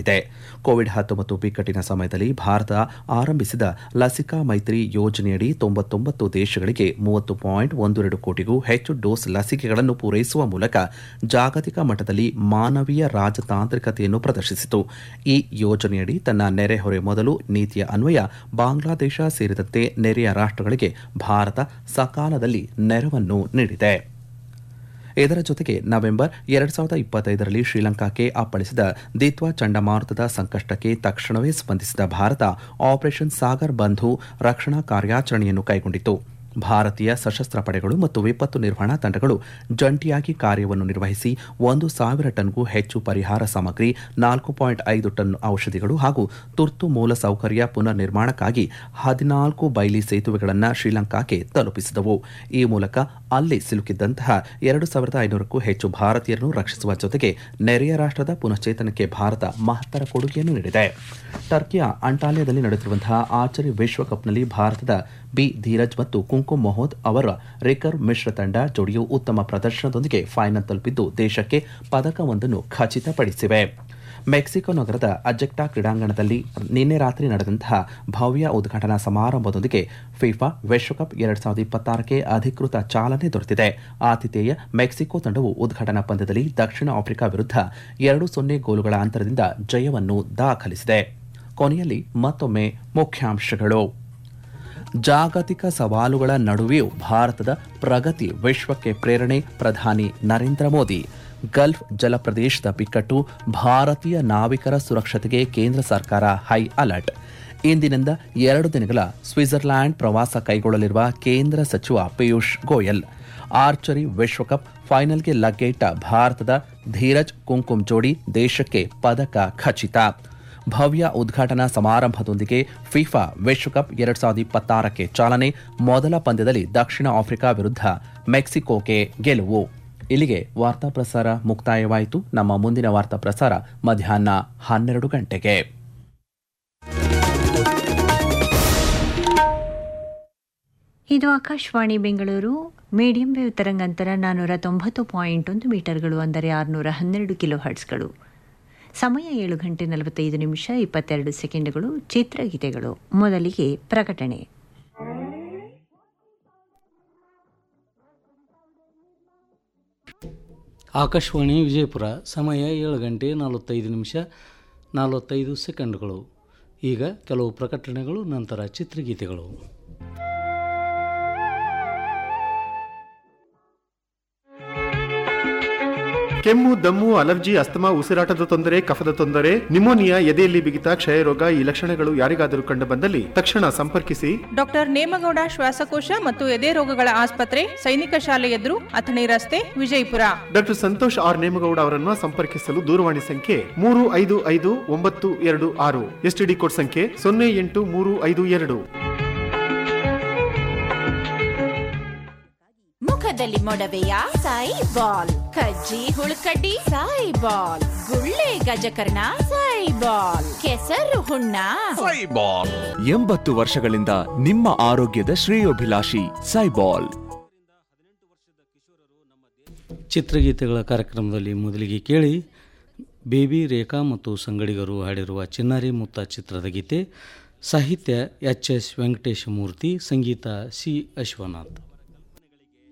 ನೀಡಿದೆ ಕೋವಿಡ್ ಹತ್ತೊಂಬತ್ತು ಬಿಕ್ಕಟ್ಟಿನ ಸಮಯದಲ್ಲಿ ಭಾರತ ಆರಂಭಿಸಿದ ಲಸಿಕಾ ಮೈತ್ರಿ ಯೋಜನೆಯಡಿ ತೊಂಬತ್ತೊಂಬತ್ತು ದೇಶಗಳಿಗೆ ಮೂವತ್ತು ಪಾಯಿಂಟ್ ಒಂದು ಎರಡು ಕೋಟಿಗೂ ಹೆಚ್ಚು ಡೋಸ್ ಲಸಿಕೆಗಳನ್ನು ಪೂರೈಸುವ ಮೂಲಕ ಜಾಗತಿಕ ಮಟ್ಟದಲ್ಲಿ ಮಾನವೀಯ ರಾಜತಾಂತ್ರಿಕತೆಯನ್ನು ಪ್ರದರ್ಶಿಸಿತು ಈ ಯೋಜನೆಯಡಿ ತನ್ನ ನೆರೆಹೊರೆ ಮೊದಲು ನೀತಿಯ ಅನ್ವಯ ಬಾಂಗ್ಲಾದೇಶ ಸೇರಿದಂತೆ ನೆರೆಯ ರಾಷ್ಟ್ರಗಳಿಗೆ ಭಾರತ ಸಕಾಲದಲ್ಲಿ ನೆರವನ್ನು ನೀಡಿದೆ ಇದರ ಜೊತೆಗೆ ನವೆಂಬರ್ ಎರಡ್ ಸಾವಿರದ ಇಪ್ಪತ್ತೈದರಲ್ಲಿ ಶ್ರೀಲಂಕಾಕ್ಕೆ ಅಪ್ಪಳಿಸಿದ ದಿತ್ವಾ ಚಂಡಮಾರುತದ ಸಂಕಷ್ಟಕ್ಕೆ ತಕ್ಷಣವೇ ಸ್ಪಂದಿಸಿದ ಭಾರತ ಆಪರೇಷನ್ ಸಾಗರ್ ಬಂಧು ರಕ್ಷಣಾ ಕಾರ್ಯಾಚರಣೆಯನ್ನು ಕೈಗೊಂಡಿತು ಭಾರತೀಯ ಸಶಸ್ತ್ರ ಪಡೆಗಳು ಮತ್ತು ವಿಪತ್ತು ನಿರ್ವಹಣಾ ತಂಡಗಳು ಜಂಟಿಯಾಗಿ ಕಾರ್ಯವನ್ನು ನಿರ್ವಹಿಸಿ ಒಂದು ಸಾವಿರ ಟನ್ಗೂ ಹೆಚ್ಚು ಪರಿಹಾರ ಸಾಮಗ್ರಿ ನಾಲ್ಕು ಪಾಯಿಂಟ್ ಐದು ಟನ್ ಔಷಧಿಗಳು ಹಾಗೂ ತುರ್ತು ಮೂಲ ಸೌಕರ್ಯ ಪುನರ್ ನಿರ್ಮಾಣಕ್ಕಾಗಿ ಹದಿನಾಲ್ಕು ಬೈಲಿ ಸೇತುವೆಗಳನ್ನು ಶ್ರೀಲಂಕಾಕ್ಕೆ ತಲುಪಿಸಿದವು ಈ ಮೂಲಕ ಅಲ್ಲಿ ಸಿಲುಕಿದ್ದಂತಹ ಎರಡು ಸಾವಿರದ ಐನೂರಕ್ಕೂ ಹೆಚ್ಚು ಭಾರತೀಯರನ್ನು ರಕ್ಷಿಸುವ ಜೊತೆಗೆ ನೆರೆಯ ರಾಷ್ಟ್ರದ ಪುನಶ್ಚೇತನಕ್ಕೆ ಭಾರತ ಮಹತ್ತರ ಕೊಡುಗೆಯನ್ನು ನೀಡಿದೆ ಟರ್ಕಿಯ ಅಂಟಾಲಿಯಾದಲ್ಲಿ ನಡೆಯುತ್ತಿರುವಂತಹ ಆರ್ಚರಿ ವಿಶ್ವಕಪ್ನಲ್ಲಿ ಭಾರತದ ಬಿ ಧೀರಜ್ ಮತ್ತು ಕುಂಕುಮ್ ಮೊಹೋದ್ ಅವರ ರಿಕರ್ ಮಿಶ್ರ ತಂಡ ಜೋಡಿಯು ಉತ್ತಮ ಪ್ರದರ್ಶನದೊಂದಿಗೆ ಫೈನಲ್ ತಲುಪಿದ್ದು ದೇಶಕ್ಕೆ ಪದಕವೊಂದನ್ನು ಖಚಿತಪಡಿಸಿವೆ ಮೆಕ್ಸಿಕೋ ನಗರದ ಅಜೆಕ್ಟಾ ಕ್ರೀಡಾಂಗಣದಲ್ಲಿ ನಿನ್ನೆ ರಾತ್ರಿ ನಡೆದಂತಹ ಭವ್ಯ ಉದ್ಘಾಟನಾ ಸಮಾರಂಭದೊಂದಿಗೆ ಫಿಫಾ ವಿಶ್ವಕಪ್ ಎರಡ್ ಸಾವಿರದ ಇಪ್ಪತ್ತಾರಕ್ಕೆ ಅಧಿಕೃತ ಚಾಲನೆ ದೊರೆತಿದೆ ಆತಿಥೇಯ ಮೆಕ್ಸಿಕೋ ತಂಡವು ಉದ್ಘಾಟನಾ ಪಂದ್ಯದಲ್ಲಿ ದಕ್ಷಿಣ ಆಫ್ರಿಕಾ ವಿರುದ್ಧ ಎರಡು ಸೊನ್ನೆ ಗೋಲುಗಳ ಅಂತರದಿಂದ ಜಯವನ್ನು ದಾಖಲಿಸಿದೆ ಕೊನೆಯಲ್ಲಿ ಮತ್ತೊಮ್ಮೆ ಮುಖ್ಯಾಂಶಗಳು ಜಾಗತಿಕ ಸವಾಲುಗಳ ನಡುವೆಯೂ ಭಾರತದ ಪ್ರಗತಿ ವಿಶ್ವಕ್ಕೆ ಪ್ರೇರಣೆ ಪ್ರಧಾನಿ ನರೇಂದ್ರ ಮೋದಿ ಗಲ್ಫ್ ಜಲಪ್ರದೇಶದ ಬಿಕ್ಕಟ್ಟು ಭಾರತೀಯ ನಾವಿಕರ ಸುರಕ್ಷತೆಗೆ ಕೇಂದ್ರ ಸರ್ಕಾರ ಹೈ ಅಲರ್ಟ್ ಇಂದಿನಿಂದ ಎರಡು ದಿನಗಳ ಸ್ವಿಟ್ಜರ್ಲ್ಯಾಂಡ್ ಪ್ರವಾಸ ಕೈಗೊಳ್ಳಲಿರುವ ಕೇಂದ್ರ ಸಚಿವ ಪಿಯೂಷ್ ಗೋಯಲ್ ಆರ್ಚರಿ ವಿಶ್ವಕಪ್ ಫೈನಲ್ಗೆ ಲಗ್ಗೆಯಿಟ್ಟ ಭಾರತದ ಧೀರಜ್ ಕುಂಕುಮ್ ಜೋಡಿ ದೇಶಕ್ಕೆ ಪದಕ ಖಚಿತ ಭವ್ಯ ಉದ್ಘಾಟನಾ ಸಮಾರಂಭದೊಂದಿಗೆ ಫಿಫಾ ವಿಶ್ವಕಪ್ ಎರಡ್ ಸಾವಿರದ ಇಪ್ಪತ್ತಾರಕ್ಕೆ ಚಾಲನೆ ಮೊದಲ ಪಂದ್ಯದಲ್ಲಿ ದಕ್ಷಿಣ ಆಫ್ರಿಕಾ ವಿರುದ್ಧ ಮೆಕ್ಸಿಕೋಗೆ ಗೆಲುವು ಇಲ್ಲಿಗೆ ವಾರ್ತಾ ಪ್ರಸಾರ ಮುಕ್ತಾಯವಾಯಿತು ನಮ್ಮ ಮುಂದಿನ ವಾರ್ತಾ ಪ್ರಸಾರ ಮಧ್ಯಾಹ್ನ ಹನ್ನೆರಡು ಗಂಟೆಗೆ ಇದು ಆಕಾಶವಾಣಿ ಬೆಂಗಳೂರು ಮೀಡಿಯಂ ವೇವ್ ತರಂಗಾಂತರ ನಾನ್ನೂರ ತೊಂಬತ್ತು ಪಾಯಿಂಟ್ ಒಂದು ಮೀಟರ್ಗಳು ಅಂದರೆ ಆರುನೂರ ಹನ್ನೆರಡು ಕಿಲೋ ಹರ್ಟ್ಸ್ಗಳು ಸಮಯ ಏಳು ಗಂಟೆ ನಲವತ್ತೈದು ನಿಮಿಷ ಇಪ್ಪತ್ತೆರಡು ಸೆಕೆಂಡುಗಳು ಚಿತ್ರಗೀತೆಗಳು ಮೊದಲಿಗೆ ಪ್ರಕಟಣೆ ಆಕಾಶವಾಣಿ ವಿಜಯಪುರ ಸಮಯ ಏಳು ಗಂಟೆ ನಲವತ್ತೈದು ನಿಮಿಷ ನಲವತ್ತೈದು ಸೆಕೆಂಡ್ಗಳು ಈಗ ಕೆಲವು ಪ್ರಕಟಣೆಗಳು ನಂತರ ಚಿತ್ರಗೀತೆಗಳು ಕೆಮ್ಮು ದಮ್ಮು ಅಲರ್ಜಿ ಅಸ್ತಮಾ ಉಸಿರಾಟದ ತೊಂದರೆ ಕಫದ ತೊಂದರೆ ನಿಮೋನಿಯಾ ಎದೆಯಲ್ಲಿ ಬಿಗಿತ ಕ್ಷಯರೋಗ ಈ ಲಕ್ಷಣಗಳು ಯಾರಿಗಾದರೂ ಕಂಡು ಬಂದಲ್ಲಿ ತಕ್ಷಣ ಸಂಪರ್ಕಿಸಿ ಡಾಕ್ಟರ್ ನೇಮಗೌಡ ಶ್ವಾಸಕೋಶ ಮತ್ತು ಎದೆ ರೋಗಗಳ ಆಸ್ಪತ್ರೆ ಸೈನಿಕ ಶಾಲೆ ಎದುರು ಅಥಣಿ ರಸ್ತೆ ವಿಜಯಪುರ ಡಾಕ್ಟರ್ ಸಂತೋಷ್ ಆರ್ ನೇಮಗೌಡ ಅವರನ್ನು ಸಂಪರ್ಕಿಸಲು ದೂರವಾಣಿ ಸಂಖ್ಯೆ ಮೂರು ಐದು ಐದು ಒಂಬತ್ತು ಎರಡು ಆರು ಎಸ್ಟಿಡಿ ಕೋಡ್ ಸಂಖ್ಯೆ ಸೊನ್ನೆ ಎಂಟು ಮೂರು ಐದು ಎರಡು ಮುಖದಲ್ಲಿ ಮೊಡವೆಯ ಸಾಯಿ ಬಾಲ್ ಕಜ್ಜಿ ಹುಳುಕಡ್ಡಿ ಸಾಯಿ ಬಾಲ್ ಗುಳ್ಳೆ ಗಜಕರ್ಣ ಸಾಯಿ ಬಾಲ್ ಕೆಸರು ಹುಣ್ಣ ಎಂಬತ್ತು ವರ್ಷಗಳಿಂದ ನಿಮ್ಮ ಆರೋಗ್ಯದ ಶ್ರೇಯೋಭಿಲಾಷಿ ಸೈಬಾಲ್ ಚಿತ್ರಗೀತೆಗಳ ಕಾರ್ಯಕ್ರಮದಲ್ಲಿ ಮೊದಲಿಗೆ ಕೇಳಿ ಬೇಬಿ ರೇಖಾ ಮತ್ತು ಸಂಗಡಿಗರು ಹಾಡಿರುವ ಚಿನ್ನಾರಿ ಮುತ್ತ ಚಿತ್ರದ ಗೀತೆ ಸಾಹಿತ್ಯ ಎಚ್ ಎಸ್ ವೆಂಕಟೇಶ ಮೂರ್ತಿ ಸಂಗೀತ ಸಿ ಅಶ್ವನಾಥ್